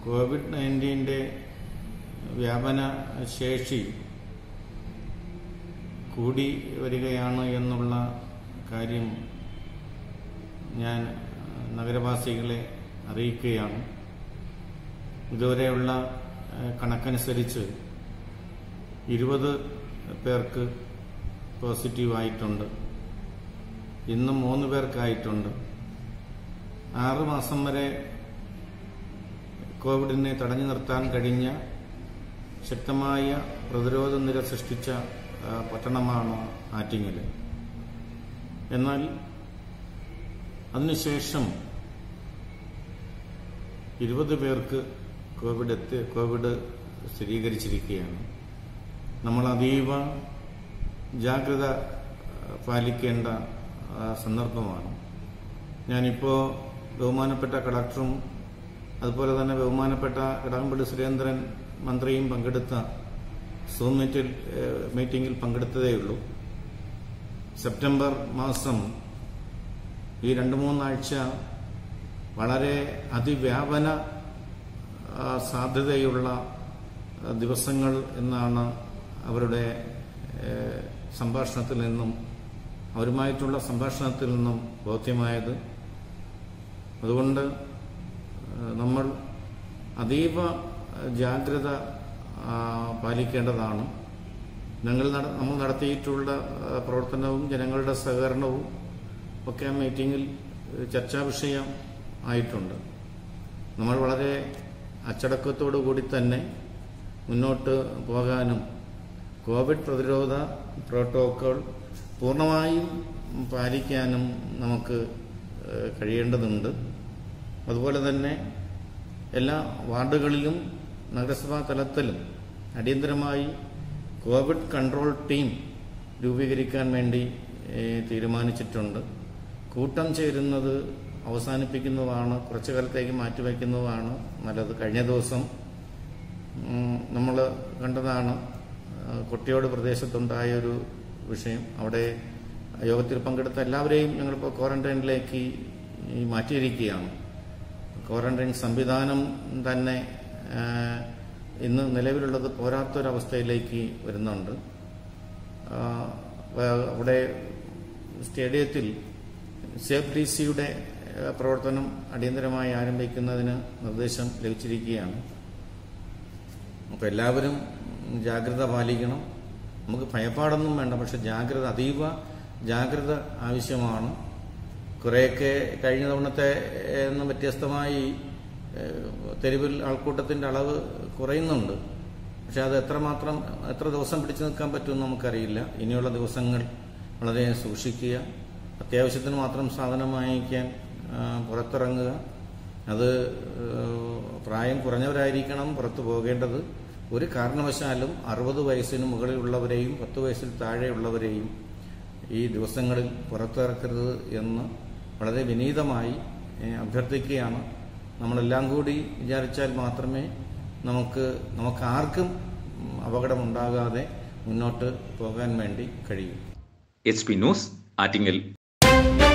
Covid നയൻറ്റീൻ്റെ വ്യാപന ശേഷി കൂടി വരികയാണ് എന്നുള്ള കാര്യം ഞാൻ നഗരവാസികളെ അറിയിക്കുകയാണ് ഇതുവരെയുള്ള ഏഹ്, കണക്കനുസരിച്ച് ഇരുപത് പേർക്ക് പോസിറ്റീവായിട്ടുണ്ട് ഇന്ന് മൂന്ന് പേർക്കായിട്ടുണ്ട് ആറ് മാസം വരെ കോവിഡിനെ തടഞ്ഞു നിർത്താൻ കഴിഞ്ഞ ശക്തമായ പ്രതിരോധ നിര സൃഷ്ടിച്ച ആ, പട്ടണമാണ് ആറ്റിങ്ങൽ എന്നാൽ അതിനുശേഷം ഇരുപത് പേർക്ക് കോവിഡ് എത്തി കോവിഡ് സ്ഥിരീകരിച്ചിരിക്കുകയാണ് നമ്മൾ അതീവ ജാഗ്രത ആ, പാലിക്കേണ്ട ആ, സന്ദർഭമാണ് ഞാനിപ്പോൾ ബഹുമാനപ്പെട്ട കളക്ടറും അതുപോലെ തന്നെ ബഹുമാനപ്പെട്ട കടകംപള്ളി സുരേന്ദ്രൻ മന്ത്രിയും പങ്കെടുത്ത സൂം മീറ്റിൽ ഏഹ്, മീറ്റിംഗിൽ പങ്കെടുത്തതേയുള്ളൂ സെപ്റ്റംബർ മാസം ഈ രണ്ട് മൂന്നാഴ്ച വളരെ അതിവ്യാപന ആ, സാധ്യതയുള്ള ആ, ദിവസങ്ങൾ എന്നാണ് അവരുടെ ഏഹ്, സംഭാഷണത്തിൽ നിന്നും അവരുമായിട്ടുള്ള സംഭാഷണത്തിൽ നിന്നും ബോധ്യമായത് അതുകൊണ്ട് ഏഹ്, നമ്മൾ അതീവ ജാഗ്രത ആ, പാലിക്കേണ്ടതാണ് ഞങ്ങൾ നട- നമ്മൾ നടത്തിയിട്ടുള്ള ആ, പ്രവർത്തനവും ജനങ്ങളുടെ സഹകരണവും ഒക്കെ ആ മീറ്റിംഗിൽ ഏഹ്, ചർച്ചാ വിഷയം ആയിട്ടുണ്ട് നമ്മൾ വളരെ അച്ചടക്കത്തോടു കൂടി തന്നെ മുന്നോട്ട് പോകാനും കോവിഡ് പ്രതിരോധ പ്രോട്ടോക്കോൾ പൂർണ്ണമായും പാലിക്കാനും നമുക്ക് ഏഹ്, കഴിയേണ്ടതുണ്ട് അതുപോലെ തന്നെ എല്ലാ വാർഡുകളിലും നഗരസഭാ തലത്തിലും അടിയന്തരമായി കോവിഡ് കൺട്രോൾ ടീം രൂപീകരിക്കാൻ വേണ്ടി ഏഹ്, തീരുമാനിച്ചിട്ടുണ്ട് കൂട്ടം ചേരുന്നത് അവസാനിപ്പിക്കുന്നതാണ് കുറച്ചു കാലത്തേക്ക് മാറ്റിവെക്കുന്നതാണ് നല്ലത് കഴിഞ്ഞ ദിവസം നമ്മൾ കണ്ടതാണ് ആ, കൊട്ടിയോട് പ്രദേശത്തുണ്ടായ ഒരു വിഷയം അവിടെ യോഗത്തിൽ പങ്കെടുത്ത എല്ലാവരെയും ഞങ്ങളിപ്പോൾ ക്വാറന്റൈനിലേക്ക് ഈ മാറ്റിയിരിക്കുകയാണ് ക്വാറന്റൈൻ സംവിധാനം തന്നെ ആ, ഇന്ന് നിലവിലുള്ളത് പോരാത്തൊരവസ്ഥയിലേക്ക് വരുന്നുണ്ട് ആ, വ- അവിടെ സ്റ്റേഡിയത്തിൽ സേഫ് ഡി സിയുടെ പ്രവർത്തനം അടിയന്തരമായി ആരംഭിക്കുന്നതിന് നിർദ്ദേശം ലഭിച്ചിരിക്കുകയാണ് അപ്പോൾ എല്ലാവരും ജാഗ്രത പാലിക്കണം നമുക്ക് ഭയപ്പാടൊന്നും വേണ്ട പക്ഷെ ജാഗ്രത അതീവ ജാഗ്രത ആവശ്യമാണ് കുറേയൊക്കെ കഴിഞ്ഞ തവണത്തെ നിന്ന് വ്യത്യസ്തമായി ഏഹ്, തെരുവിൽ ആൾക്കൂട്ടത്തിന്റെ അളവ് കുറയുന്നുണ്ട് പക്ഷെ അത് എത്രമാത്രം എത്ര ദിവസം പിടിച്ചു നിൽക്കാൻ പറ്റുമെന്ന് നമുക്കറിയില്ല ഇനിയുള്ള ദിവസങ്ങൾ വളരെ സൂക്ഷിക്കുക അത്യാവശ്യത്തിന് മാത്രം സാധനം വാങ്ങിക്കാൻ ആ, പുറത്തിറങ്ങുക അത് ഏഹ്, പ്രായം കുറഞ്ഞവരായിരിക്കണം പുറത്തു പോകേണ്ടത് ഒരു കാരണവശാലും അറുപത് വയസ്സിന് മുകളിലുള്ളവരെയും പത്ത് വയസ്സിൽ താഴെയുള്ളവരെയും ഈ ദിവസങ്ങളിൽ പുറത്തിറക്കരുത് എന്ന് വളരെ വിനീതമായി ഏഹ്, അഭ്യർത്ഥിക്കുകയാണ് നമ്മളെല്ലാം കൂടി വിചാരിച്ചാൽ മാത്രമേ നമുക്ക് നമുക്ക് ആർക്കും ഉം, അപകടമുണ്ടാകാതെ മുന്നോട്ട് പോകാൻ വേണ്ടി കഴിയൂ എച്ച് പി ന്യൂസ് ആറ്റിങ്ങൽ